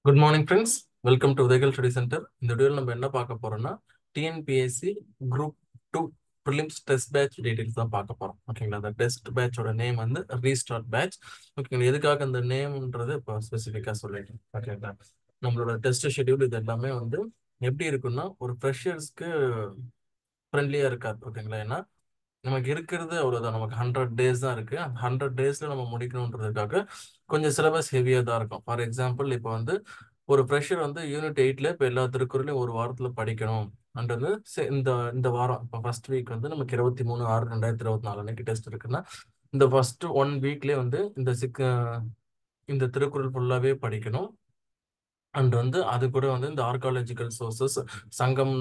good morning friends welcome to Udayakal study centre இந்த வீடியோவில் நம்ம என்ன பார்க்க போறோம்னா TNPSC group two prelims test batch details தான் பார்க்க போறோம் ஓகேங்களா அந்த டெஸ்ட் பேட்சோட நேம் வந்து ரீஸ்டார்ட் பேட்ச் ஓகேங்களா எதுக்காக அந்த நேம்ன்றது இப்போ ஸ்பெசிஃபிக்காக சொல்லிட்டேன் ஓகேங்களா நம்மளோட டெஸ்ட் ஷெட்யூல் இது எல்லாமே வந்து எப்படி இருக்குன்னா ஒரு ஃப்ரெஷர்ஸ்க்கு ஃப்ரெண்ட்லியாக இருக்காது ஓகேங்களா ஏன்னா நமக்கு இருக்கிறது அவ்வளோதான் நமக்கு ஹண்ட்ரட் டேஸ் தான் இருக்கு அந்த ஹண்ட்ரட் டேஸ்ல நம்ம முடிக்கணுன்றதுக்காக கொஞ்சம் சிலபஸ் ஹெவியாக தான் இருக்கும் ஃபார் எக்ஸாம்பிள் இப்போ வந்து ஒரு ஃப்ரெஷர் வந்து யூனிட் எயிட்ல இப்போ எல்லா திருக்குறளையும் ஒரு வாரத்துல படிக்கணும் அண்ட் வந்து சே- இந்த இந்த வாரம் இப்போ ஃபர்ஸ்ட் வீக் வந்து நமக்கு இருபத்தி மூணு ஆறு ரெண்டாயிரத்தி இருபத்தி நாலு அன்னைக்கு டெஸ்ட் இருக்குன்னா இந்த ஃபர்ஸ்ட் ஒன் வீக்லேயே வந்து இந்த சிக் இந்த திருக்குறள் ஃபுல்லாவே படிக்கணும் அண்ட் வந்து அது கூட வந்து இந்த ஆர்காலஜிக்கல் சோர்சஸ் சங்கம்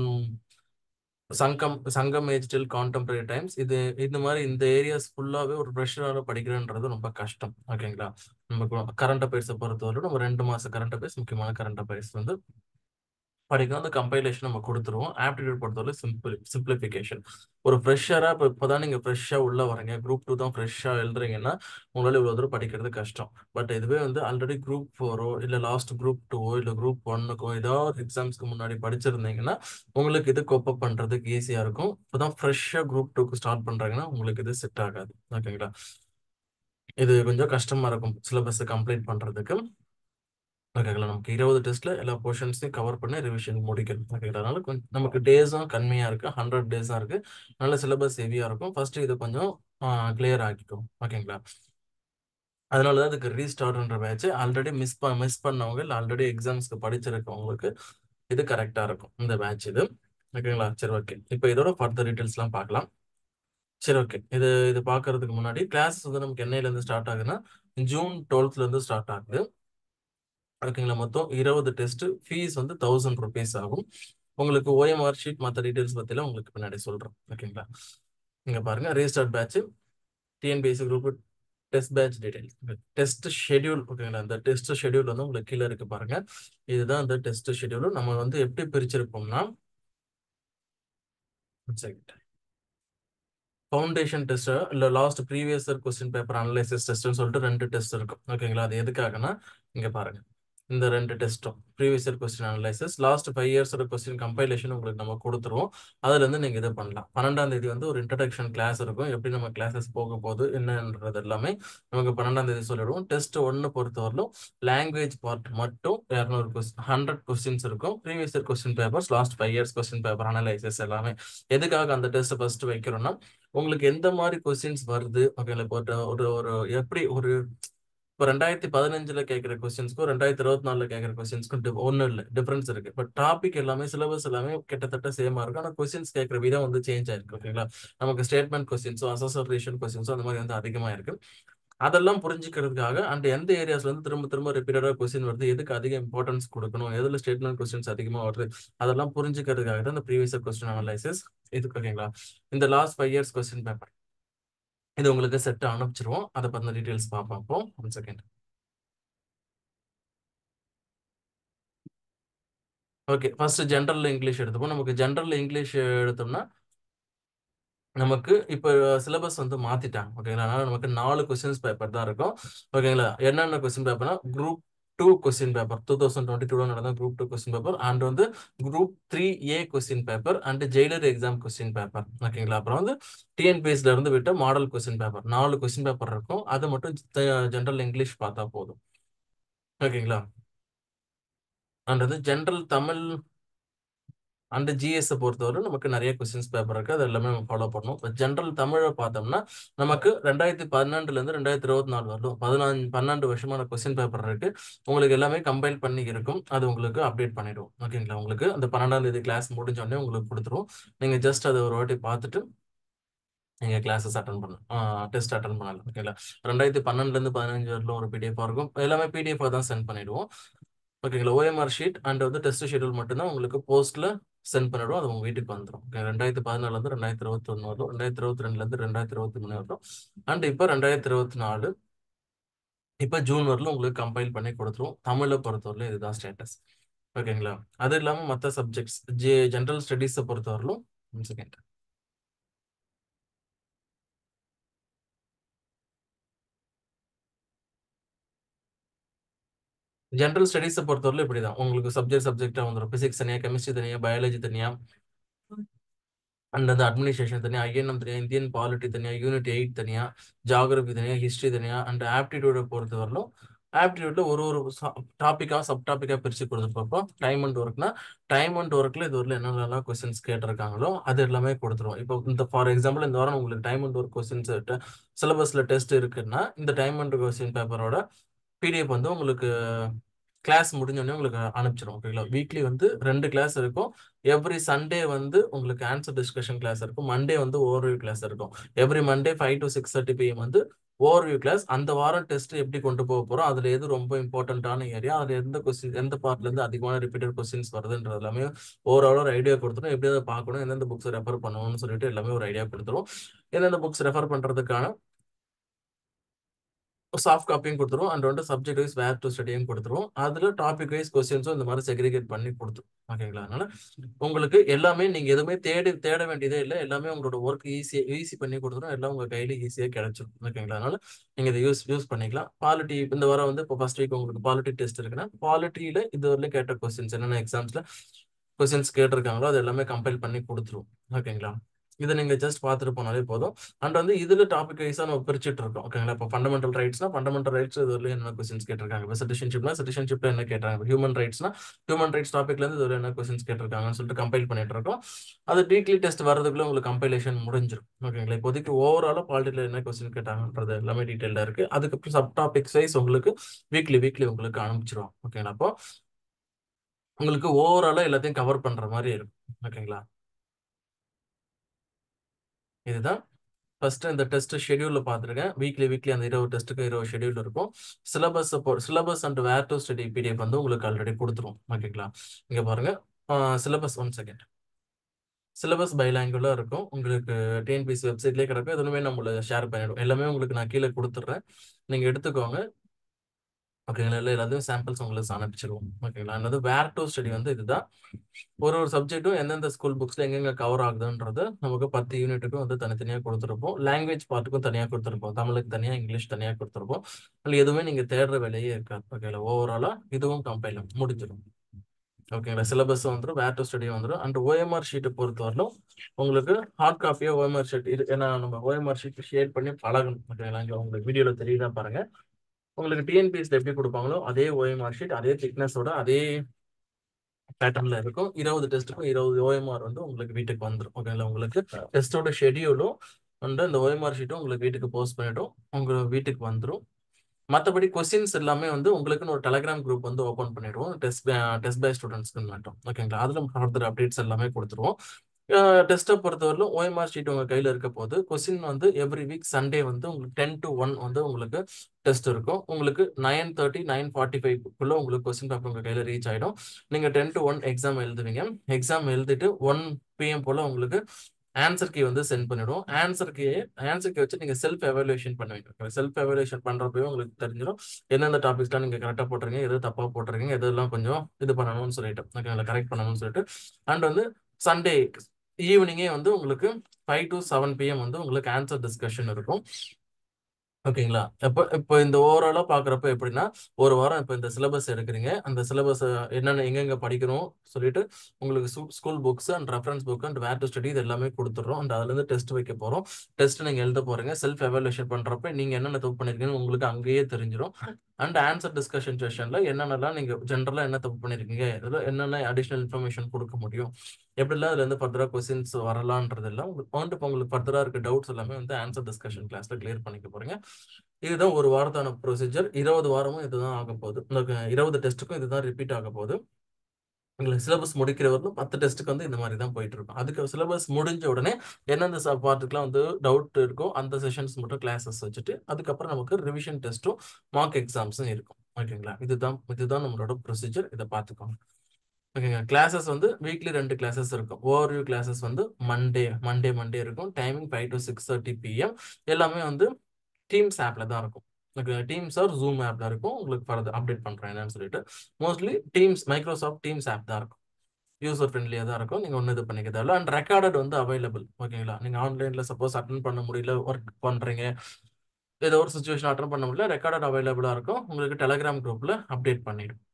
சங்கம் சங்கம் ஏஜ் டில் கான்டெம்பரரி டைம்ஸ் இது இந்த மாதிரி இந்த ஏரியாஸ் ஃபுல்லாவே ஒரு ப்ரெஷரால படிக்கிறன்றது ரொம்ப கஷ்டம் ஓகேங்களா நம்ம கரண்ட் அஃபேர்ஸை பொறுத்தவரை நம்ம ரெண்டு மாசம் கரண்ட் அஃபேர்ஸ் முக்கியமான கரண்ட் அஃபேர்ஸ் வந்து படிக்கணும் அந்த கம்பைலேஷன் நம்ம கொடுத்துருவோம் ஆப்டிடியூட் பொறுத்தவரை சிம்பிள் சிம்பிளிஃபிகேஷன் ஒரு ஃப்ரெஷ்ஷராக இப்போ இப்போ தான் நீங்கள் ஃப்ரெஷ்ஷாக உள்ள வரீங்க குரூப் டூ தான் ஃப்ரெஷ்ஷாக எழுதுறீங்கன்னா உங்களால் இவ்வளோ தூரம் படிக்கிறது கஷ்டம் பட் இதுவே வந்து ஆல்ரெடி குரூப் ஃபோரோ இல்லை லாஸ்ட் குரூப் டூவோ இல்லை குரூப் ஒன்னுக்கோ ஏதாவது எக்ஸாம்ஸ்க்கு முன்னாடி படிச்சிருந்தீங்கன்னா உங்களுக்கு இது கோப்பப் பண்ணுறதுக்கு ஈஸியாக இருக்கும் இப்போ தான் ஃப்ரெஷ்ஷாக குரூப் டூக்கு ஸ்டார்ட் பண்ணுறாங்கன்னா உங்களுக்கு இது செட் ஆகாது ஓகேங்களா இது கொஞ்சம் கஷ்டமாக இருக்கும் சிலபஸை கம்ப்ளீட் பண்ணுறதுக்கு ஓகேங்களா நமக்கு இருபது டெஸ்ட்ல எல்லா போர்ஷன்ஸையும் கவர் பண்ணி ரிவிஷன் முடிக்கணும் ஓகேங்களா அதனால கொஞ்சம் நமக்கு டேஸும் கம்மியா இருக்கு ஹண்ட்ரட் டேஸா இருக்கு நல்ல சிலபஸ் ஹெவியா இருக்கும் ஃபர்ஸ்ட் இது கொஞ்சம் கிளியர் ஆக்கிக்கும் ஓகேங்களா அதனால தான் இதுக்கு ரீஸ்டார்ட்ன்ற பேட்ச் ஆல்ரெடி மிஸ் ப மிஸ் பண்ணவங்க இல்லை ஆல்ரெடி எக்ஸாம்ஸ்க்கு படிச்சிருக்கவங்களுக்கு இது கரெக்டா இருக்கும் இந்த பேட்ச் இது ஓகேங்களா சரி ஓகே இப்போ இதோட ஃபர்தர் டீட்டெயில்ஸ்லாம் பார்க்கலாம் சரி ஓகே இது இது பார்க்கறதுக்கு முன்னாடி கிளாஸ் வந்து நமக்கு என்னையில இருந்து ஸ்டார்ட் ஆகுதுன்னா ஜூன் டுவெல்த்ல இருந்து ஸ்டார்ட் ஆகுது ஓகேங்களா மொத்தம் இருபது டெஸ்ட் ஃபீஸ் வந்து தௌசண்ட் ருபீஸ் ஆகும் உங்களுக்கு ஓஎம்ஆர் ஷீட் மற்ற டீடைல்ஸ் பற்றிலாம் உங்களுக்கு பின்னாடி சொல்கிறேன் ஓகேங்களா இங்கே பாருங்க restart batch TNPSC group test batch details test schedule ஓகேங்களா அந்த டெஸ்ட் ஷெட்யூல் வந்து உங்களுக்கு கீழே இருக்கு பாருங்க இதுதான் அந்த டெஸ்ட் ஷெட்யூல் நம்ம வந்து எப்படி பிரிச்சிருப்போம்னா ஃபவுண்டேஷன் டெஸ்ட் இல்லை last previous year question paper analysis டெஸ்ட்னு சொல்லிட்டு ரெண்டு டெஸ்ட் இருக்கும் ஓகேங்களா அது எதுக்காகனா இங்கே பாருங்க இந்த ரெண்டு டெஸ்ட்டும் previous year question analysis last five இயர்ஸோட கொஸ்டின் கம்பைலேஷன் உங்களுக்கு நம்ம கொடுத்துருவோம் அதுலேருந்து நீங்கள் இது பண்ணலாம் பன்னெண்டாம் தேதி வந்து ஒரு இன்ட்ரடக்ஷன் கிளாஸ் இருக்கும் எப்படி நம்ம கிளாஸஸ் போக போகுது என்னன்றது எல்லாமே நமக்கு பன்னெண்டாம் தேதி சொல்லிடுவோம் டெஸ்ட் ஒன்று பொறுத்தவரையிலும் லாங்குவேஜ் பார்ட் மட்டும் இரநூறு கொஸ்டின் ஹண்ட்ரட் கொஸ்டின்ஸ் இருக்கும் previous year question papers last five years question paper analysis எல்லாமே எதுக்காக அந்த டெஸ்ட் ஃபர்ஸ்ட் வைக்கிறோம்னா உங்களுக்கு எந்த மாதிரி கொஸ்டின்ஸ் வருது ஓகேங்களா இப்போ ஒரு ஒரு ஒரு எப்படி ஒரு இப்போ ரெண்டாயிரத்தி பதினஞ்சுல கேட்குற கொஸ்டின்ஸ்க்கும் ரெண்டாயிரத்தி இருபத்தி நாலுல கேட்குற கொஸ்டின்ஸ்க்கும் ஒன்றும் இல்லை டிஃபரன்ஸ் இருக்கு பட் டாபிக் எல்லாமே சிலபஸ் எல்லாமே கிட்டத்தட்ட சேமா இருக்கும் ஆனால் கொஸ்டின்ஸ் கேட்குற விதம் வந்து சேஞ்ச் ஆயிருக்கு ஓகேங்களா நமக்கு ஸ்டேட்மெண்ட் கொஸ்டின்ஸோ அசோசியேஷன் கொஸ்டின்ஸோ அந்த மாதிரி வந்து அதிகமாக இருக்கு அதெல்லாம் புரிஞ்சுக்கிறதுக்காக அண்ட் எந்த ஏரியாஸ்ல இருந்து திரும்ப திரும்ப ரிப்பீட்டடாக கொஸ்டின் வருது எதுக்கு அதிக இம்பார்ட்டன்ஸ் கொடுக்கணும் எதுல ஸ்டேட்மெண்ட் கொஸ்டின்ஸ் அதிகமாக வருது அதெல்லாம் புரிஞ்சுக்கிறதுக்காக தான் இந்த ப்ரீவியஸ் கொஸ்டின் அனலைசிஸ் இதுக்கு ஓகேங்களா இந்த last five years question paper இது உங்களுக்கு செட் அனுப்பிச்சிருவோம் அதை பத்தின டீடைல்ஸ் பார்ப்போம் அப்போ one second okay first general English எடுத்துப்போம் நமக்கு ஜென்ரல் இங்கிலீஷ் எடுத்தோம்னா நமக்கு இப்போ சிலபஸ் வந்து மாத்திட்டாங்க ஓகேங்களா அதனால நமக்கு நாலு கொஸ்டின்ஸ் பேப்பர் தான் இருக்கும் ஓகேங்களா என்னென்ன கொஸ்டின் பேப்பர்னா group two question paper two thousand twenty டூல நடந்த group two question paper and வந்து group three A question paper and jailer exam question paper ஓகேங்களா அப்புறம் வந்து டிஎன்பிஎஸ்ல இருந்து விட்ட மாடல் கொஸ்டின் பேப்பர் நாலு கொஸ்டின் பேப்பர் இருக்கும் அது மட்டும் ஜென்ரல் இங்கிலீஷ் பார்த்தா போதும் ஓகேங்களா அண்ட் வந்து ஜென்ரல் தமிழ் அண்ட் ஜிஎஸ் பொறுத்தவரை நமக்கு நிறைய கொஸ்டின்ஸ் பேப்பர் இருக்கு அது எல்லாமே நம்ம ஃபாலோ பண்ணணும் இப்போ ஜென்ரல் தமிழை பார்த்தோம்னா நமக்கு ரெண்டாயிரத்தி பன்னெண்டுல இருந்து ரெண்டாயிரத்தி இருபத்தி நாலு வரலும் பதினஞ்சு பன்னெண்டு வருஷமான கொஸ்டின் பேப்பர் இருக்கு உங்களுக்கு எல்லாமே கம்பைல் பண்ணி இருக்கும் அது உங்களுக்கு அப்டேட் பண்ணிடுவோம் ஓகேங்களா உங்களுக்கு அந்த பன்னெண்டாம் தேதி கிளாஸ் முடிஞ்ச உடனே உங்களுக்கு கொடுத்துருவோம் நீங்க ஜஸ்ட் அதை ஒரு வாட்டி பார்த்துட்டு நீங்க கிளாஸஸ் அட்டன் பண்ணலாம் டெஸ்ட் அட்டன் பண்ணலாம் ஓகேங்களா ரெண்டாயிரத்தி பன்னெண்டுல இருந்து பதினஞ்சு வரலும் ஒரு பிடிஎஃப் இருக்கும் எல்லாமே பிடிஎஃப் தான் சென்ட் பண்ணிடுவோம் ஓகேங்களா ஓஎம்ஆர் ஷீட் அண்ட் வந்து டெஸ்ட் ஷெடியூல் மட்டும்தான் உங்களுக்கு போஸ்ட்ல சென்ட் பண்ணிடுவோம் அது உங்க வீட்டுக்கு வந்துடும் ஓகே ரெண்டாயிரத்தி பதினாலுல இருந்து ரெண்டாயிரத்தி இருபத்தி ஒன்று வரும் ரெண்டாயிரத்தி இருபத்தி ரெண்டுல இருந்து ரெண்டாயிரத்தி இருபத்தி மூணு வரும் அண்ட் இப்போ ரெண்டாயிரத்தி இருபத்தி நாலு இப்போ ஜூன் வரலும் உங்களுக்கு கம்பைல் பண்ணி கொடுத்துருவோம் தமிழை பொறுத்தவரையிலும் இதுதான் ஸ்டேட்டஸ் ஓகேங்களா அது இல்லாமல் மற்ற சப்ஜெக்ட்ஸ் ஜே ஜென்ரல் ஸ்டடீஸை பொறுத்தவரையிலும் ஒன் செகண்ட் ஜென்ரல் ஸ்டடீஸை பொறுத்தவரையிலும் இப்படிதான் உங்களுக்கு சப்ஜெக்ட் சப்ஜெக்டா வந்துடும் பிசிக்ஸ் தனியா கெமிஸ்ட்ரி தனியா பயாலஜி தனியா அண்ட் அந்த அட்மினிஸ்ட்ரேஷன் தனியா ஐஎன்எம் தனியா இந்தியன் பாலிட்டி தனியா யூனிட் எயிட் தனியா ஜாகிரபி தனியா ஹிஸ்ட்ரி தனியா அண்ட் ஆப்டிடியூட பொறுத்த வரலும் ஆப்டிடியூட்ல ஒரு ஒரு டாப்பிக்கா சப் டாப்பிக்கா பிரிச்சு கொடுத்துருப்போம் டைம் அண்ட் ஒர்க்னா டைம் அண்ட் ஒர்க்ல இது வரல என்னென்னலாம் கொஸ்டின்ஸ் கேட்டிருக்காங்களோ அது எல்லாமே கொடுத்துருவோம் இப்போ இந்த ஃபார் எக்ஸாம்பிள் இந்த வாரம் உங்களுக்கு டைம் அண்ட் ஒர்க் கொஸ்டின்ஸ் சிலபஸ்ல டெஸ்ட் இருக்குன்னா இந்த டைம் அண்ட் கொஸ்டின் பேப்பரோட பிடிஎஃப் வந்து உங்களுக்கு கிளாஸ் முடிஞ்சோடனே உங்களுக்கு அனுப்பிச்சிடும் ஓகேங்களா வீக்லி வந்து ரெண்டு கிளாஸ் இருக்கும் எவ்ரி சண்டே வந்து உங்களுக்கு ஆன்சர் டிஸ்கஷன் கிளாஸ் இருக்கும் மண்டே வந்து ஓவர்வியூ கிளாஸ் இருக்கும் every Monday five to six thirty PM வந்து ஓவர்வியூ கிளாஸ் அந்த வாரம் டெஸ்ட் எப்படி கொண்டு போக போறோம் அதுல எது ரொம்ப இம்பார்ட்டன்டான ஏரியா அதுல எந்த கொஸ்டின் எந்த பார்ட்ல இருந்து அதிகமான ரிப்பீட்டட் கொஸ்டின்ஸ் வருதுன்றது எல்லாமே ஓவரால் ஒரு ஐடியா கொடுத்துரும் எப்படி அதை பார்க்கணும் எந்தெந்த புக்ஸ் ரெஃபர் பண்ணணும்னு சொல்லிட்டு எல்லாமே ஒரு ஐடியா கொடுத்துரும் எந்தெந்த புக்ஸ் ரெஃபர் பண்றதுக்கான சாஃப்ட் காப்பியும் கொடுத்துரும் அண்ட் வந்து சப்ஜெக்ட் வைஸ் வேர் டு ஸ்டடியும் கொடுத்துரும் அதுல டாபிக் வைஸ் கொஸ்டின்ஸும் இந்த மாதிரி செக்ரிகேட் பண்ணி கொடுத்துரும் ஓகேங்களா அதனால உங்களுக்கு எல்லாமே நீங்க எதுவுமே தேடி தேட வேண்டியதே இல்லை எல்லாமே உங்களோட ஒர்க் ஈஸியா ஈஸி பண்ணி கொடுத்துரும் எல்லாம் உங்க கையில ஈஸியா கிடைச்சிரும் ஓகேங்களா அதனால நீங்க இதை யூஸ் யூஸ் பண்ணிக்கலாம் பாலிட்டி இந்த வாரம் வந்து இப்போ ஃபர்ஸ்ட் வீக் உங்களுக்கு பாலிட்டி டெஸ்ட் இருக்குன்னா பாலிட்டியில இது வரலையும் கேட்ட கொஸ்டின்ஸ் என்னென்ன எக்ஸாம்ஸ்ல கொஸ்டின்ஸ் கேட்டிருக்காங்களோ அது எல்லாமே கம்பைல் பண்ணி கொடுத்துரும் ஓகேங்களா இதை நீங்க ஜஸ்ட் பார்த்துட்டு போனாலே போதும் அண்ட் வந்து இதுல டாபிக் வைஸா நம்ம பிரிச்சுட்டு இருக்கோம் ஓகேங்களா இப்போ ஃபண்டமெண்டல் ரைட்ஸ்னா ஃபண்டமெண்டல் ரைட்ஸ் இதுல என்ன கொஸ்டின்ஸ் கேட்டிருக்காங்க இப்போ சிட்டிசன்ஷிப்னா சிட்டிசன்ஷிப்ல என்ன கேட்டாங்க ஹியூமன் ரைட்ஸ்னா ஹியூமன் ரைட்ஸ் டாபிக்ல இருந்து இதுல என்ன கொஸ்டின்ஸ் கேட்டிருக்காங்கன்னு சொல்லிட்டு கம்பைல் பண்ணிட்டு இருக்கோம் அது வீக்லி டெஸ்ட் வரதுக்குள்ள உங்களுக்கு கம்பைலேஷன் முடிஞ்சிடும் ஓகேங்களா இப்போதைக்கு ஓவராலா பாலிட்டில என்ன கொஸ்டின் கேட்டாங்கன்றது எல்லாமே டீட்டெயிலா இருக்கு அதுக்கப்புறம் சப் டாபிக்ஸ் வைஸ் உங்களுக்கு வீக்லி வீக்லி உங்களுக்கு அனுப்பிச்சிருவோம் ஓகேங்களா அப்போ உங்களுக்கு ஓவராலா எல்லாத்தையும் கவர் பண்ற மாதிரி இருக்கும் ஓகேங்களா இதுதான் ஃபர்ஸ்ட் இந்த டெஸ்ட் ஷெடியூல்ல பார்த்துருக்கேன் வீக்லி வீக்லி அந்த இருபது டெஸ்ட்டுக்கு இருபது ஷெடியூல் இருக்கும் syllabus syllabus and where to study PDF வந்து உங்களுக்கு ஆல்ரெடி கொடுத்துரும் ஓகேங்களா இங்க பாருங்க சிலபஸ் ஒன் செகண்ட் சிலபஸ் பைலாங்குலா இருக்கும் உங்களுக்கு டிஎன்பிசி வெப்சைட்லேயே கிடக்கும் எதுவுமே நம்மள ஷேர் பண்ணிடும் எல்லாமே உங்களுக்கு நான் கீழே கொடுத்துட்றேன் நீங்க எடுத்துக்கோங்க ஓகேங்களா இல்லை எல்லாத்தையும் சாம்பிள்ஸ் உங்களுக்கு அனுப்பிச்சிருவோம் ஓகேங்களா அதாவது வேர் டு ஸ்டடி வந்து இதுதான் ஒரு ஒரு சப்ஜெக்ட்டும் எந்தெந்த ஸ்கூல் புக்ஸ்ல எங்கெங்க கவர் ஆகுதுன்றது நமக்கு பத்து யூனிட்டுக்கும் வந்து தனித்தனியாக கொடுத்துருப்போம் லாங்குவேஜ் பார்ட்டுக்கும் தனியாக கொடுத்துருப்போம் தமிழுக்கு தனியாக இங்கிலீஷ் தனியாக கொடுத்துருப்போம் அதில் எதுவுமே நீங்கள் தேடுற வேலையே இருக்காது ஓகேங்களா ஓவராலாக இதுவும் கம்பைல் முடிஞ்சிடும் ஓகேங்களா சிலபஸ் வந்துடும் வேர் டு ஸ்டடி வந்துடும் அண்ட் ஓஎம்ஆர் ஷீட்டை பொறுத்தவரையிலும் உங்களுக்கு ஹார்ட் காப்பியாக ஓஎம்ஆர் ஷீட் இது ஏன்னா நம்ம ஓஎம்ஆர் ஷீட் ஷேர் பண்ணி பழகணும் ஓகேங்களா இங்கே உங்களுக்கு வீடியோவில் தெரியுதா பாருங்க உங்களுக்கு டிஎன்பிஎஸ்ல எப்படி கொடுப்பாங்களோ அதே ஓஎம்ஆர் ஷீட் அதே திக்னஸோட அதே பேட்டர்ன்ல இருக்கும் இருபது டெஸ்ட்டுக்கும் இருபது ஓஎம்ஆர் வந்து உங்களுக்கு வீட்டுக்கு வந்துடும் ஓகேங்களா உங்களுக்கு டெஸ்டோட ஷெடியூலும் வந்து அந்த ஓஎம்ஆர் ஷீட்டும் உங்களுக்கு வீட்டுக்கு போஸ்ட் பண்ணிடும் உங்க வீட்டுக்கு வந்துடும் மற்றபடி கொஸ்டின்ஸ் எல்லாமே வந்து உங்களுக்குன்னு ஒரு டெலகிராம் குரூப் வந்து ஓப்பன் பண்ணிடுவோம் டெஸ்ட் டெஸ்ட் பை ஸ்டூடெண்ட்ஸ்க்கு மட்டும் ஓகேங்களா அதில் ஃபர்தர் அப்டேட்ஸ் எல்லாமே கொடுத்துருவோம் டெஸ்ட்டை பொறுத்தவரையிலும் ஓஎம்ஆர் ஷீட் உங்கள் கையில் இருக்க போது கொஸ்டின் வந்து எவ்ரி வீக் சண்டே வந்து உங்களுக்கு டென் டு ஒன் வந்து உங்களுக்கு டெஸ்ட் இருக்கும் உங்களுக்கு நைன் தேர்ட்டி நைன் ஃபார்ட்டி ஃபைவ்க்குள்ள உங்களுக்கு கொஸ்டின் பேப்பர் உங்கள் கையில் ரீச் ஆகிடும் நீங்கள் டென் டு ஒன் எக்ஸாம் எழுதுவீங்க எக்ஸாம் எழுதிட்டு ஒன் பிஎம் போல் உங்களுக்கு ஆன்சர் கீ வந்து சென்ட் பண்ணிடும் ஆன்சர் கீ ஆன்சர் கீ வச்சு நீங்கள் செல்ஃப் எவாலுவேஷன் பண்ணுவீங்க செல்ஃப் எவாலுவேஷன் பண்ணுறப்பவே உங்களுக்கு தெரிஞ்சிடும் எந்தெந்த டாபிக்ஸ்லாம் நீங்கள் கரெக்டாக போட்டிருக்கீங்க எது தப்பாக போட்டிருக்கீங்க எதெல்லாம் கொஞ்சம் இது பண்ணணும்னு சொல்லிட்டு ஓகேங்களா கரெக்ட் பண்ணணும்னு சொல்லிட்டு அண்ட் வந்து சண்டே ஈவினிங்கே வந்து உங்களுக்கு ஃபைவ் டு செவன் பிஎம் வந்து உங்களுக்கு ஆன்சர் டிஸ்கஷன் இருக்கும் ஓகேங்களா இப்போ இப்போ இந்த ஓவராலாக பார்க்குறப்ப எப்படின்னா ஒரு வாரம் இப்போ இந்த சிலபஸ் எடுக்கிறீங்க அந்த சிலபஸ் என்னென்ன எங்கெங்க படிக்கணும் சொல்லிட்டு உங்களுக்கு school books and reference book and where to study இது எல்லாமே கொடுத்துட்றோம் அண்ட் அதுலேருந்து டெஸ்ட் வைக்க போகிறோம் டெஸ்ட் நீங்கள் எழுத போகிறீங்க செல்ஃப் எவாலுவேஷன் பண்ணுறப்ப நீங்கள் என்னென்ன தப்பு பண்ணியிருக்கீங்கன்னு உங்களுக்கு அங்கேயே தெரிஞ்சிடும் அண்ட் ஆன்சர் டிஸ்கஷன் செஷனில் என்னென்னலாம் நீங்கள் ஜென்ரலாக என்ன தப்பு பண்ணியிருக்கீங்க இதில் என்னென்ன அடிஷ்னல் இன்ஃபர்மேஷன் கொடுக்க முடியும் எப்படிலாம் இதுலேருந்து ஃபர்தராக கொஸ்டின்ஸ் வரலான்றது எல்லாம் உங்களுக்கு வந்து இப்போ உங்களுக்கு ஃபர்தராக இருக்க டவுட்ஸ் எல்லாமே வந்து ஆன்சர் டிஸ்கஷன் கிளாஸில் கிளியர் பண்ணிக்க போகிறீங்க இதுதான் ஒரு வாரத்தான ப்ரொசீஜர் இருபது வாரமும் இதுதான் ஆக போகுது இந்த இருபது டெஸ்ட்டுக்கும் இதுதான் ரிப்பீட் ஆக போகுது உங்களுக்கு சிலபஸ் முடிக்கிற வரலும் பத்து டெஸ்ட்டுக்கு வந்து இந்த மாதிரி தான் போயிட்டு இருக்கும் அதுக்கு சிலபஸ் முடிஞ்ச உடனே எந்தெந்த பார்ட்டுக்குலாம் வந்து டவுட் இருக்கோ அந்த செஷன்ஸ் மட்டும் கிளாஸஸ் வச்சுட்டு அதுக்கப்புறம் நமக்கு ரிவிஷன் டெஸ்ட்டும் மார்க் எக்ஸாம்ஸும் இருக்கும் ஓகேங்களா இதுதான் இதுதான் நம்மளோட ப்ரொசீஜர் இதை பார்த்துக்கோங்க ஓகேங்க கிளாஸஸ் வந்து வீக்லி ரெண்டு கிளாஸஸ் இருக்கும் ஓவர்வியூ கிளாஸஸ் வந்து மண்டே மண்டே மண்டே இருக்கும் timing five to six thirty PM எல்லாமே வந்து டீம்ஸ் ஆப்ல தான் இருக்கும் ஓகே டீம்ஸ் ஆர் ஜூம் ஆப்ல இருக்கும் உங்களுக்கு ஃபர்தர் அப்டேட் பண்றேன் என்னன்னு சொல்லிட்டு mostly Teams Microsoft Teams app தான் இருக்கும் யூசர் ஃப்ரெண்ட்லியாக தான் இருக்கும் நீங்கள் ஒன்றும் இது பண்ணிக்க தேவையில்ல அண்ட் ரெக்கார்டட் வந்து அவைலபிள் ஓகேங்களா நீங்கள் ஆன்லைனில் சப்போஸ் அட்டன் பண்ண முடியல ஒர்க் பண்ணுறீங்க ஏதோ ஒரு சுச்சுவேஷன் அட்டன் பண்ண முடியல ரெக்கார்டட் அவைலபிளாக இருக்கும் உங்களுக்கு டெலகிராம் குரூப்பில் அப்டேட் பண்ணிடும்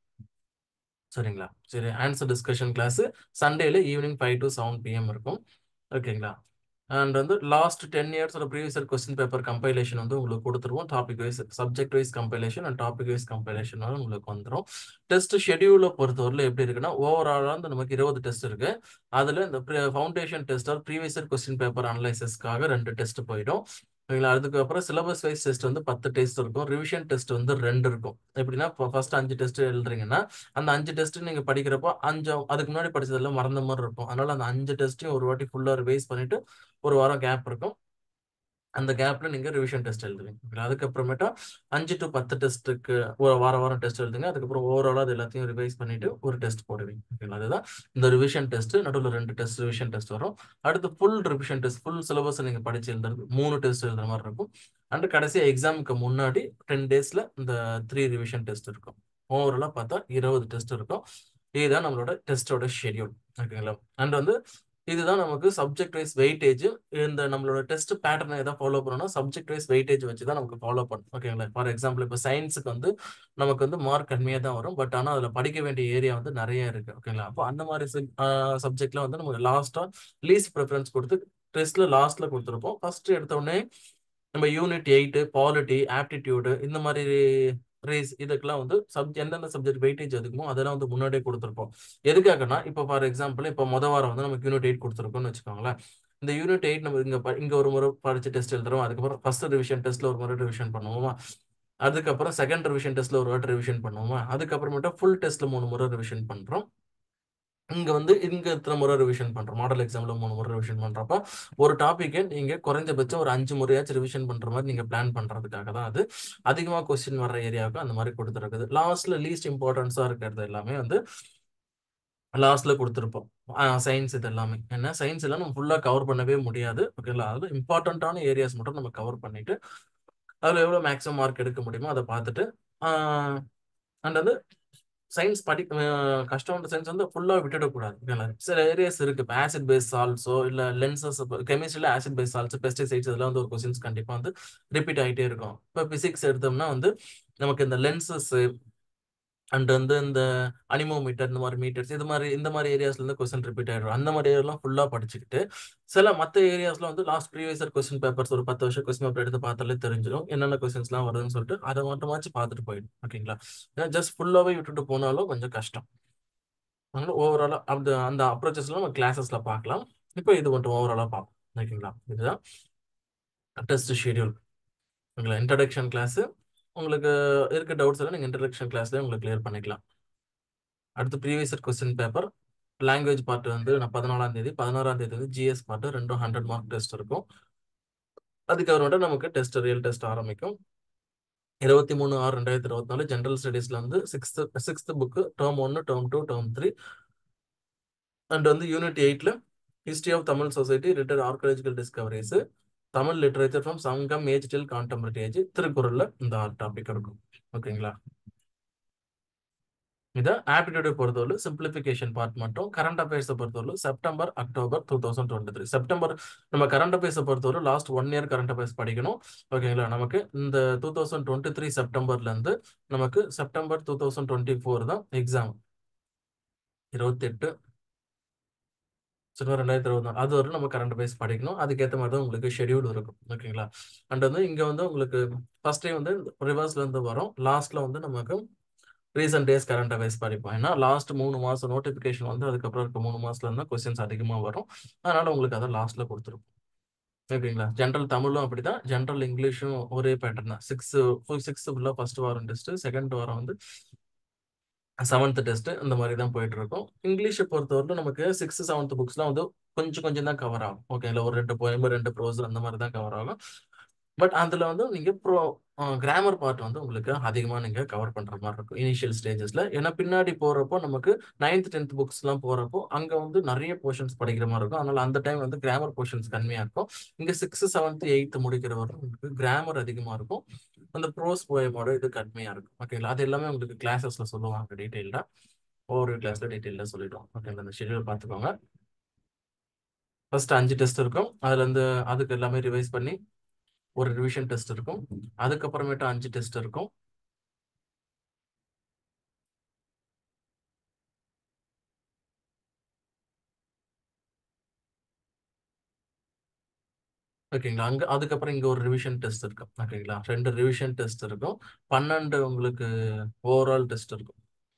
சரிங்களா சரி ஆன்சர் டிஸ்கஷன் கிளாஸ் சண்டேல evening five to seven PM இருக்கும் ஓகேங்களா அண்ட் வந்து லாஸ்ட் டென் இயர்ஸோட previous year question paper compilation வந்து உங்களுக்கு கொடுத்துருவோம் topic wise subject wise compilation and topic wise compilation உங்களுக்கு வந்துடும் டெஸ்ட் ஷெடியூலை பொறுத்தவரையில் எப்படி இருக்குன்னா ஓவராலாக வந்து நமக்கு இருபது டெஸ்ட் இருக்கு அதில் இந்த foundation test or previous year question paper அனலைசஸ்க்காக ரெண்டு டெஸ்ட் போயிடும் ஓகேங்களா அதுக்கப்புறம் சிலபஸ் வைஸ் டெஸ்ட் வந்து பத்து டெஸ்ட் இருக்கும் ரிவிஷன் டெஸ்ட் வந்து ரெண்டு இருக்கும் எப்படின்னா இப்போ ஃபர்ஸ்ட் அஞ்சு டெஸ்ட் எழுதுறீங்கன்னா அந்த அஞ்சு டெஸ்ட் நீங்க படிக்கிறப்போ அஞ்சு அதுக்கு முன்னாடி படிச்சதெல்லாம் மறந்த மாதிரி இருக்கும் அதனால அந்த அஞ்சு டெஸ்ட்டையும் ஒரு வாட்டி ஃபுல்லா ரிவைஸ் பண்ணிட்டு ஒரு வாரம் கேப் இருக்கும் அந்த கேப்ல நீங்க ரிவிஷன் டெஸ்ட் எழுதுவீங்க அதுக்கப்புறமேட்டா அஞ்சு டு பத்து டெஸ்ட்டுக்கு ஒரு வார வாரம் டெஸ்ட் எழுதுங்க அதுக்கப்புறம் ஓவராலா அது எல்லாத்தையும் ரிவைஸ் பண்ணிட்டு ஒரு டெஸ்ட் போடுவீங்க ஓகேங்களா அதுதான் இந்த ரிவிஷன் டெஸ்ட் நடுவில் ரெண்டு டெஸ்ட் ரிவிஷன் டெஸ்ட் வரும் அடுத்து full revision test full syllabus நீங்க படிச்சு எழுதுறது மூணு டெஸ்ட் எழுதுற மாதிரி இருக்கும் அண்ட் கடைசி எக்ஸாமுக்கு முன்னாடி டென் டேஸ்ல இந்த த்ரீ ரிவிஷன் டெஸ்ட் இருக்கும் ஓவராலா பார்த்தா இருபது டெஸ்ட் இருக்கும் இதுதான் நம்மளோட டெஸ்டோட ஷெடியூல் ஓகேங்களா அண்ட் வந்து இதுதான் நமக்கு சப்ஜெக்ட் வைஸ் வெயிட்டேஜ் இந்த நம்மளோட டெஸ்ட் பேட்டர்னை எதாவது ஃபாலோ பண்ணோம்னா சப்ஜெக்ட் வைஸ் வெயிட்டேஜ் வச்சு தான் நமக்கு ஃபாலோ பண்ணும் ஓகேங்களா ஃபார் எக்ஸாம்பிள் இப்போ சயின்ஸுக்கு வந்து நமக்கு வந்து மார்க் கம்மியாக தான் வரும் பட் ஆனால் அதில் படிக்க வேண்டிய ஏரியா வந்து நிறைய இருக்கு ஓகேங்களா அப்போ அந்த மாதிரி சப்ஜெக்ட்ல வந்து நமக்கு லாஸ்ட்டாக லீஸ்ட் ப்ரிஃபரன்ஸ் கொடுத்து டெஸ்ட்ல லாஸ்ட்ல கொடுத்துருப்போம் ஃபர்ஸ்ட் எடுத்த உடனே நம்ம யூனிட் எயிட்டு பாலிட்டி ஆப்டிடியூடு இந்த மாதிரி ரேஸ் இதுக்கெல்லாம் வந்து சப் எந்தெந்த சப்ஜெக்ட் வெயிட்டேஜ் அதுக்குமோ அதெல்லாம் வந்து முன்னாடியே கொடுத்துருப்போம் எதுக்காகனா இப்போ ஃபார் எக்ஸாம்பிள் இப்போ முத வாரம் வந்து நமக்கு யூனிட் எயிட் கொடுத்துருக்கோம்னு வச்சுக்கோங்களேன் இந்த யூனிட் எயிட் நம்ம இங்க ப- இங்க ஒரு முறை படிச்சு டெஸ்ட் எழுதுறோம் அதுக்கப்புறம் ஃபர்ஸ்ட் ரிவிஷன் டெஸ்ட்ல ஒரு முறை ரிவிஷன் பண்ணுவோமா அதுக்கப்புறம் செகண்ட் ரிவிஷன் டெஸ்ட்ல ஒரு வாட்டி ரிவிஷன் பண்ணுவோமா அதுக்கப்புறமேட்டா ஃபுல் டெஸ்ட்ல மூணு முறை ரிவிஷன் பண்றோம் இங்க வந்து இங்க இத்தனை முறை ரிவிஷன் பண்றோம் மாடல் எக்ஸாம்ல மூணு முறை ரிவிஷன் பண்றப்ப ஒரு டாபிக்கை நீங்க குறைஞ்சபட்சம் ஒரு அஞ்சு முறையாச்சும் ரிவிஷன் பண்ற மாதிரி நீங்க பிளான் பண்றதுக்காக தான் அது அதிகமா கொஸ்டின் வர்ற ஏரியாவுக்கு அந்த மாதிரி கொடுத்துருக்குது லாஸ்ட்ல லீஸ்ட் இம்பார்ட்டன்ஸா இருக்கிறது எல்லாமே வந்து லாஸ்ட்ல கொடுத்துருப்போம் சயின்ஸ் இது எல்லாமே என்ன சயின்ஸ் எல்லாம் நம்ம ஃபுல்லா கவர் பண்ணவே முடியாது ஓகேங்களா அது இம்பார்ட்டன்டான ஏரியாஸ் மட்டும் நம்ம கவர் பண்ணிட்டு அதுல எவ்வளவு மேக்ஸிமம் மார்க் எடுக்க முடியுமோ அதை பார்த்துட்டு அண்ட் வந்து சயின்ஸ் படி அஹ் கஷ்டம்ன்ற சயின்ஸ் வந்து ஃபுல்லா விட்டுடக்கூடாது ஓகேங்களா சில ஏரியாஸ் இருக்கு இப்போ ஆசிட் பேஸ் சால்ட்ஸோ இல்ல லென்சஸ் கெமிஸ்ட்ரியில ஆசிட் பேஸ் சால்ட்ஸ் பெஸ்டிசைட்ஸ் இதெல்லாம் வந்து ஒரு கொஸ்டின்ஸ் கண்டிப்பா வந்து ரிப்பீட் ஆகிட்டே இருக்கும் இப்போ பிசிக்ஸ் எடுத்தோம்னா வந்து நமக்கு இந்த லென்சஸ் அண்ட் வந்து இந்த அனிமோமீட்டர் இந்த மாதிரி மீட்டர்ஸ் இது மாதிரி இந்த மாதிரி ஏரியாஸ்ல இருந்து கொஸ்டின் ரிப்பீட் ஆயிடும் அந்த மாதிரி ஏரியாலாம் ஃபுல்லா படிச்சுக்கிட்டு சில மற்ற ஏரியாஸ்ல வந்து last previous year question papers ஒரு பத்து வருஷம் கொஸ்டின் பேப்பர் எடுத்து பார்த்தாலே தெரிஞ்சிடும் என்னென்ன கொஸ்டின்ஸ்லாம் வருதுன்னு சொல்லிட்டு அதை மட்டுமாச்சு பார்த்துட்டு போயிடும் ஓகேங்களா ஏன்னா ஜஸ்ட் ஃபுல்லாவே விட்டுட்டு போனாலும் கொஞ்சம் கஷ்டம் அதனால ஓவராலா அந்த அந்த அப்ரோச்சஸ்லாம் நம்ம கிளாஸஸ்ல பார்க்கலாம் இப்போ இது மட்டும் ஓவராலா பார்ப்போம் ஓகேங்களா இதுதான் டெஸ்ட் ஷெடியூல் ஓகேங்களா இன்ட்ரடக்ஷன் கிளாஸ் உங்களுக்கு இருக்க டவுட்ஸ் எல்லாம் நீங்க இன்ட்ரடக்ஷன் கிளாஸ்ல உங்களுக்கு கிளியர் பண்ணிக்கலாம் அடுத்து previous year question paper language part வந்து நான் பதினாலாம் தேதி பதினாறாம் தேதி வந்து ஜிஎஸ் பார்ட் ரெண்டும் ஹண்ட்ரட் மார்க் டெஸ்ட் இருக்கும் அதுக்கப்புறமேட்டு நமக்கு டெஸ்ட் ரியல் டெஸ்ட் ஆரம்பிக்கும் இருபத்தி மூணு ஆறு ரெண்டாயிரத்தி இருபத்தி நாலு ஜென்ரல் ஸ்டடீஸ்ல வந்து சிக்ஸ்த் சிக்ஸ்த் புக்கு டேர்ம் ஒன்று term two term three and வந்து யூனிட் எயிட்ல ஹிஸ்டரி ஆஃப் தமிழ் சொசைட்டி ரிட்டர் archaeological discoveries Tamil literature from Sangam age till contemporary age திருக்குறள்ல இந்த ஆறு டாபிக் இருக்கும் ஓகேங்களா இதை ஆப்டிடியூடை பொறுத்தவரை சிம்பிளிஃபிகேஷன் பார்ட் மட்டும் கரண்ட் அஃபேர்ஸை பொறுத்தவரை September October two thousand twenty three September நம்ம கரண்ட் அஃபேர்ஸை பொறுத்தவரை last one year current affairs படிக்கணும் ஓகேங்களா நமக்கு இந்த டூ தௌசண்ட் டுவெண்ட்டி த்ரீ செப்டம்பர்ல இருந்து நமக்கு September two thousand twenty four தான் எக்ஸாம் இருபத்தெட்டு சின்ன ரெண்டாயிரத்தி இருபத்தி நாலு அது வரை நம்ம கரண்ட் அஃபேர்ஸ் படிக்கணும் அதுக்கேற்ற மாதிரி தான் உங்களுக்கு ஷெடியூல் இருக்கும் ஓகேங்களா அண்ட் வந்து இங்க வந்து உங்களுக்கு ஃபர்ஸ்ட் டைம் வந்து ரிவர்ஸ்ல இருந்து வரும் லாஸ்ட்ல வந்து நமக்கு ரீசெண்ட் டேஸ் கரண்ட் அஃபேர்ஸ் படிப்போம் ஏன்னா லாஸ்ட் மூணு மாசம் நோட்டிபிகேஷன் வந்து அதுக்கப்புறம் இருக்க மூணு மாசத்துல இருந்தா கொஸ்டின்ஸ் அதிகமா வரும் அதனால உங்களுக்கு அதை லாஸ்ட்ல கொடுத்துருப்போம் ஓகேங்களா ஜென்ரல் தமிழும் அப்படிதான் ஜென்ரல் இங்கிலீஷும் ஒரே பேட்டர்ன் தான் சிக்ஸ் சிக்ஸ் ஃபுல்லா ஃபர்ஸ்ட் வாரம் டெஸ்ட் செகண்ட் வாரம் வந்து செவன்த் டெஸ்ட் இந்த மாதிரி தான் போயிட்டு இருக்கும் இங்கிலீஷை பொறுத்தவரை நமக்கு சிக்ஸ்த் செவன்த் புக்ஸ்லாம் வந்து கொஞ்சம் கொஞ்சம் தான் கவர் ஆகும் ஓகேங்களா ஒரு ரெண்டு போயம் ரெண்டு ப்ரோஸ் அந்த மாதிரி தான் கவர் ஆகும் பட் அதுல வந்து நீங்க ப்ரோ கிராமர் பார்ட் வந்து உங்களுக்கு அதிகமா நீங்க கவர் பண்ற மாதிரி இருக்கும் இனிஷியல் ஸ்டேஜஸ்ல ஏன்னா பின்னாடி போறப்போ நமக்கு நைன்த் டென்த் புக்ஸ் எல்லாம் போறப்போ அங்க வந்து நிறைய போர்ஷன்ஸ் படிக்கிற மாதிரி இருக்கும் அதனால அந்த டைம் வந்து கிராமர் போர்ஷன்ஸ் கம்மியா இருக்கும் இங்க சிக்ஸ்த் செவன்த் எயித் முடிக்கிற வரை உங்களுக்கு கிராமர் அதிகமா இருக்கும் அந்த ப்ரோஸ் போயமோட இது கம்மியா இருக்கும் ஓகேங்களா அது எல்லாமே உங்களுக்கு கிளாஸஸ்ல சொல்லுவாங்க டீட்டெயில்டா ஒவ்வொரு கிளாஸ்ல டீட்டெயில்டா சொல்லிடுவோம் ஓகேங்களா அந்த ஷெடியூல் பார்த்துக்கோங்க ஃபர்ஸ்ட் அஞ்சு டெஸ்ட் இருக்கும் அதுல இருந்து அதுக்கு எல்லாமே ரிவைஸ் பண்ணி ஒரு ரிவிஷன் டெஸ்ட் இருக்கும் அதுக்கப்புறமேட்டு அஞ்சு டெஸ்ட் இருக்கும் ஓகேங்களா அங்க அதுக்கப்புறம் இங்க ஒரு ரிவிஷன் டெஸ்ட் இருக்கும் ஓகேங்களா ரெண்டு ரிவிஷன் டெஸ்ட் இருக்கும் பன்னெண்டு உங்களுக்கு ஓவரால் டெஸ்ட் இருக்கும்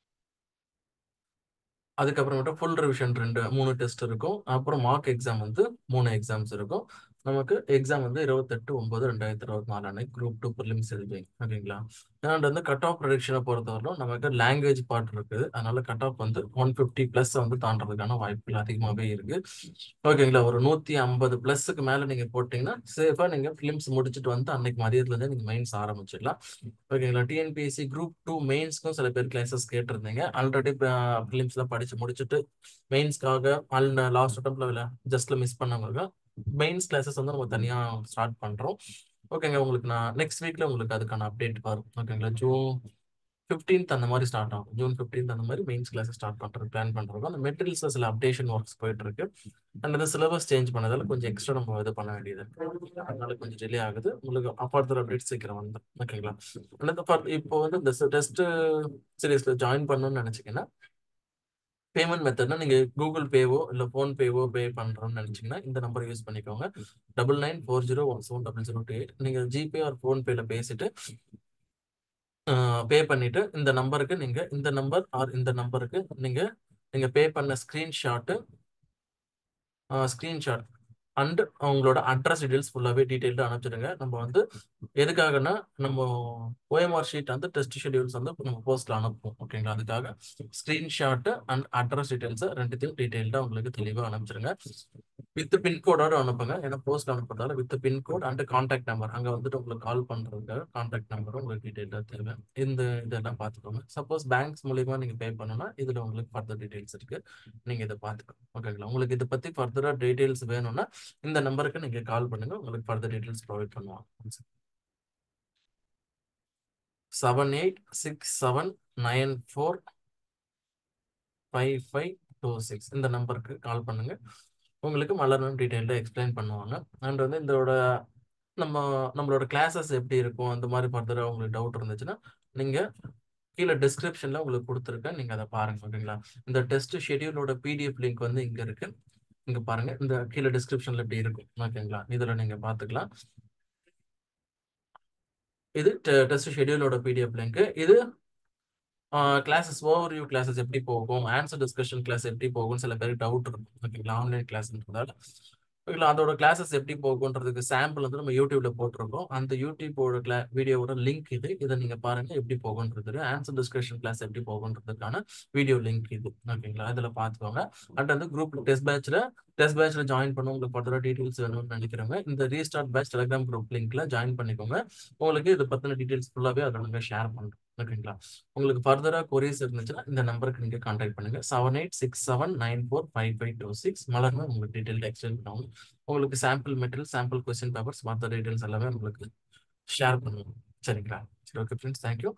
அதுக்கப்புறமேட்டு ஃபுல் ரிவிஷன் ரெண்டு மூணு டெஸ்ட் இருக்கும் அப்புறம் மார்க் எக்ஸாம் வந்து மூணு எக்ஸாம்ஸ் இருக்கும் நமக்கு எக்ஸாம் வந்து இருபத்தெட்டு ஒன்பது ரெண்டாயிரத்தி இருபத்தி நாலு அன்னைக்கு குரூப் டூ ப்ரிலிம்ஸ் எழுதுவீங்க ஓகேங்களா அண்ட் வந்து கட் ஆஃப் ப்ரொடக்ஷனை பொறுத்தவரைக்கும் நமக்கு லாங்குவேஜ் பார்ட் இருக்குது அதனால கட் ஆஃப் வந்து ஒன் ஃபிஃப்டி ப்ளஸ் வந்து தாண்டறதுக்கான வாய்ப்புகள் அதிகமாகவே இருக்கு ஓகேங்களா ஒரு நூற்றி ஐம்பது ப்ளஸ்ஸுக்கு மேலே நீங்கள் போட்டிங்கன்னா சேஃபாக நீங்கள் ஃபிலிம்ஸ் முடிச்சுட்டு வந்து அன்னைக்கு மதியத்துலேருந்து நீங்கள் மெயின்ஸ் ஆரம்பிச்சிடலாம் ஓகேங்களா டிஎன்பிஎஸ்சி குரூப் டூ மெயின்ஸ்க்கும் சில பேர் கிளாஸஸ் கேட்டிருந்தீங்க ஆல்ரெடி ஃபிலிம்ஸ்லாம் படித்து முடிச்சுட்டு மெயின்ஸ்க்காக அண்ட் லாஸ்ட் அட்டம்ப்ல ஜஸ்ட்ல மிஸ் பண்ணவங்க மெயின்ஸ் கிளாஸஸ் வந்து நம்ம தனியாக ஸ்டார்ட் பண்ணுறோம் ஓகேங்க உங்களுக்கு நான் நெக்ஸ்ட் வீக்ல உங்களுக்கு அதுக்கான அப்டேட் வரும் ஓகேங்களா ஜூன் ஃபிஃப்டீன்த் அந்த மாதிரி ஸ்டார்ட் ஆகும் ஜூன் ஃபிஃப்டீன்த் அந்த மாதிரி மெயின்ஸ் கிளாஸஸ் ஸ்டார்ட் பண்ணுறது பிளான் பண்ணுறோம் அந்த மெட்டீரியல்ஸ்ல சில அப்டேஷன் ஒர்க்ஸ் போயிட்டு இருக்கு அண்ட் அந்த சிலபஸ் சேஞ்ச் பண்ணதால கொஞ்சம் எக்ஸ்ட்ரா நம்ம இது பண்ண வேண்டியது இருக்கு அதனால கொஞ்சம் டிலே ஆகுது உங்களுக்கு ஃபர்தர் அப்டேட் சீக்கிரம் வந்து ஓகேங்களா அந்த இப்போ வந்து இந்த டெஸ்ட் சீரீஸ்ல ஜாயின் பண்ணணும்னு நினைச்சீங்கன்னா பேமெண்ட் மெத்தட்னா நீங்க கூகுள் பேவோ இல்ல போன் பேவோ பே பண்றோம்னு நினைச்சீங்கன்னா இந்த நம்பர் யூஸ் பண்ணிக்கோங்க double nine four zero one seven double zero two eight நீங்க ஜிபே ஆர் போன் பேல பேசிட்டு பே பண்ணிட்டு இந்த நம்பருக்கு நீங்க இந்த நம்பர் ஆர் இந்த நம்பருக்கு நீங்க நீங்க பே பண்ண ஸ்கிரீன்ஷாட்டு ஸ்கிரீன்ஷாட் அண்ட் அவங்களோட அட்ரஸ் டீடைல்ஸ் ஃபுல்லாகவே டீட்டெயில்டாக அனுப்பிச்சிடுங்க நம்ம வந்து எதுக்காகனா நம்ம ஓஎம்ஆர் ஷீட் வந்து டெஸ்ட் ஷெடியூல்ஸ் வந்து நம்ம போஸ்ட்ல அனுப்புவோம் ஓகேங்களா அதுக்காக ஸ்க்ரீன்ஷாட்டு அண்ட் அட்ரஸ் டீடைல்ஸை ரெண்டுத்தையும் டீட்டெயில்டாக உங்களுக்கு தெளிவாக அனுப்பிச்சிடுங்க வித் பின்கோடோட அனுப்புங்க ஏன்னா போஸ்ட் அனுப்புறதால with pincode and contact number அங்கே வந்துட்டு உங்களுக்கு கால் பண்ணுறதுக்காக கான்டாக்ட் நம்பரும் உங்களுக்கு டீட்டெயிலாக தேவை இந்த இதெல்லாம் பார்த்துக்கோங்க சப்போஸ் பேங்க்ஸ் மூலியமா நீங்கள் பே பண்ணணும்னா இதில் உங்களுக்கு ஃபர்தர் டீடைல்ஸ் இருக்கு நீங்கள் இதை பார்த்துக்கோங்க ஓகேங்களா உங்களுக்கு இதை பற்றி ஃபர்தராக டீடைல்ஸ் வேணும்னா இந்த நம்பருக்கு நீங்கள் கால் பண்ணுங்க உங்களுக்கு ஃபர்தர் டீடைல்ஸ் ப்ரொவைட் பண்ணுவாங்க seven eight six seven nine four five five two six இந்த நம்பருக்கு கால் பண்ணுங்க உங்களுக்கு மலர்னு டீட்டெயில்டாக எக்ஸ்பிளைன் பண்ணுவாங்க அண்ட் வந்து இதோட நம்ம நம்மளோட கிளாஸஸ் எப்படி இருக்கும் அந்த மாதிரி ஃபர்தராக உங்களுக்கு டவுட் இருந்துச்சுன்னா நீங்கள் கீழே டிஸ்கிரிப்ஷனில் உங்களுக்கு கொடுத்துருக்கேன் நீங்கள் அதை பாருங்க ஓகேங்களா இந்த டெஸ்ட் ஷெடியூலோட பிடிஎஃப் லிங்க் வந்து இங்கே இருக்கு இங்கே பாருங்க இந்த கீழே டிஸ்கிரிப்ஷனில் இப்படி இருக்கும் ஓகேங்களா இதில் நீங்கள் பார்த்துக்கலாம் இது டெஸ்ட் ஷெடியூலோட பிடிஎஃப் லிங்க் இது கிளாஸஸ் ஓவர் வியூ கிளாஸஸ் எப்படி போகும் ஆன்சர் டிஸ்கஷன் கிளாஸ் எப்படி போகும் சில பேருக்கு டவுட் இருக்கும் ஓகேங்களா ஆன்லைன் கிளாஸ்ன்றதால ஓகேங்களா அதோட கிளாஸஸ் எப்படி போகுன்றதுக்கு சாம்பிள் வந்து நம்ம யூடியூப்ல போட்டிருக்கோம் அந்த யூடியூபோட கிளா வீடியோவோட லிங்க் இது இதை நீங்க பாருங்க எப்படி போகுன்றது ஆன்சர் டிஸ்கஷன் கிளாஸ் எப்படி போகுன்றதுக்கான வீடியோ லிங்க் இது ஓகேங்களா இதுல பாத்துக்கோங்க அண்ட் வந்து குரூப் டெஸ்ட் பேட்ச்ல டெஸ்ட் பேட்ச்ல ஜாயின் பண்ண உங்களுக்கு ஃபர்தராக டீடைல்ஸ் வேணும்னு நினைக்கிறவங்க இந்த ரீஸ்டார்ட் பேட்ச் டெலிகிராம் குரூப் லிங்க்ல ஜாயின் பண்ணிக்கோங்க உங்களுக்கு இது பத்தின டீடைல்ஸ் ஃபுல்லாவே அதில் நாங்கள் ஷேர் பண்றோம் ஓகேங்களா உங்களுக்கு ஃபர்தராக கொரிஸ் இருந்துச்சுன்னா இந்த நம்பருக்கு நீங்கள் கான்டாக்ட் பண்ணுங்க seven eight six seven nine four five five two six மலர்னு உங்களுக்கு டீட்டெயில் எக்ஸ்பிளைன் பண்ணுவாங்க உங்களுக்கு sample material sample question papers மற்ற டீட்டெயில்ஸ் எல்லாமே உங்களுக்கு ஷேர் பண்ணுவோம் சரிங்களா சரி ஓகே ஃப்ரெண்ட்ஸ் தேங்க்யூ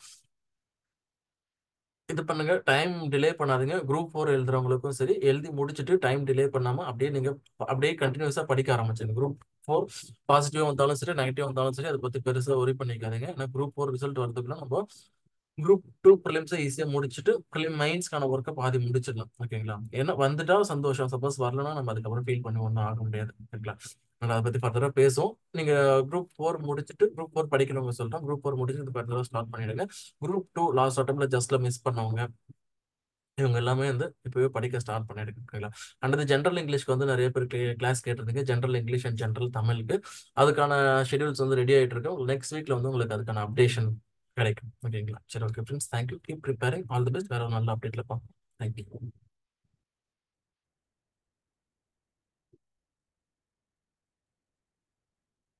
இது பண்ணுங்க டைம் டிலே பண்ணாதீங்க குரூப் ஃபோர் எழுதுறவங்களுக்கும் சரி எழுதி முடிச்சுட்டு டைம் டிலே பண்ணாம அப்படியே நீங்க அப்படியே கண்டினியூஸா படிக்க ஆரம்பிச்சிருங்க குரூப் ஃபோர் பாசிட்டிவ் வந்தாலும் சரி நெகட்டிவ் வந்தாலும் சரி அதை பத்தி பெருசா ஒரி பண்ணிக்காதீங்க ஏன்னா குரூப் ஃபோர் ரிசல்ட் வரதுக்குள்ள நம்ம குரூப் டூ ப்ரிலிம்ஸை ஈஸியாக முடிச்சுட்டு ப்ரிலிம் மைன்ஸ்க்கான ஒர்க்கை பாதி முடிச்சிடலாம் ஓகேங்களா ஏன்னா வந்துட்டா சந்தோஷம் சப்போஸ் வரலன்னா நம்ம அதுக்கப்புறம் ஃபீல் பண்ணி ஒன்றும் ஆக முடியாது ஓகேங்களா நான் அதை பற்றி ஃபர்தராக பேசுவோம் நீங்கள் குரூப் ஃபோர் முடிச்சுட்டு குரூப் ஃபோர் படிக்கணுங்க சொல்லிட்டோம் குரூப் ஃபோர் முடிச்சுட்டு இது ஃபர்தராக ஸ்டார்ட் பண்ணிடுங்க குரூப் டூ லாஸ்ட் அட்டம்ல ஜஸ்ட்ல மிஸ் பண்ணவங்க இவங்க எல்லாமே வந்து இப்போவே படிக்க ஸ்டார்ட் பண்ணிடுங்க ஓகேங்களா அண்ட் ஜென்ரல் இங்கிலீஷ்க்கு வந்து நிறைய பேர் கிளாஸ் கேட்டிருந்தீங்க ஜென்ரல் இங்கிலீஷ் அண்ட் ஜென்ரல் தமிழுக்கு அதுக்கான ஷெடியூல்ஸ் வந்து ரெடி ஆகிட்டு இருக்கு நெக்ஸ்ட் வீக்ல வந்து உங்களுக்கு அதுக்கான அப்டேஷன் கிடைக்கும் ஓகேங்களா சரி okay friends thank you keep preparing all the best வேற ஒரு நல்ல அப்டேட்ல பார்ப்போம் தேங்க்யூ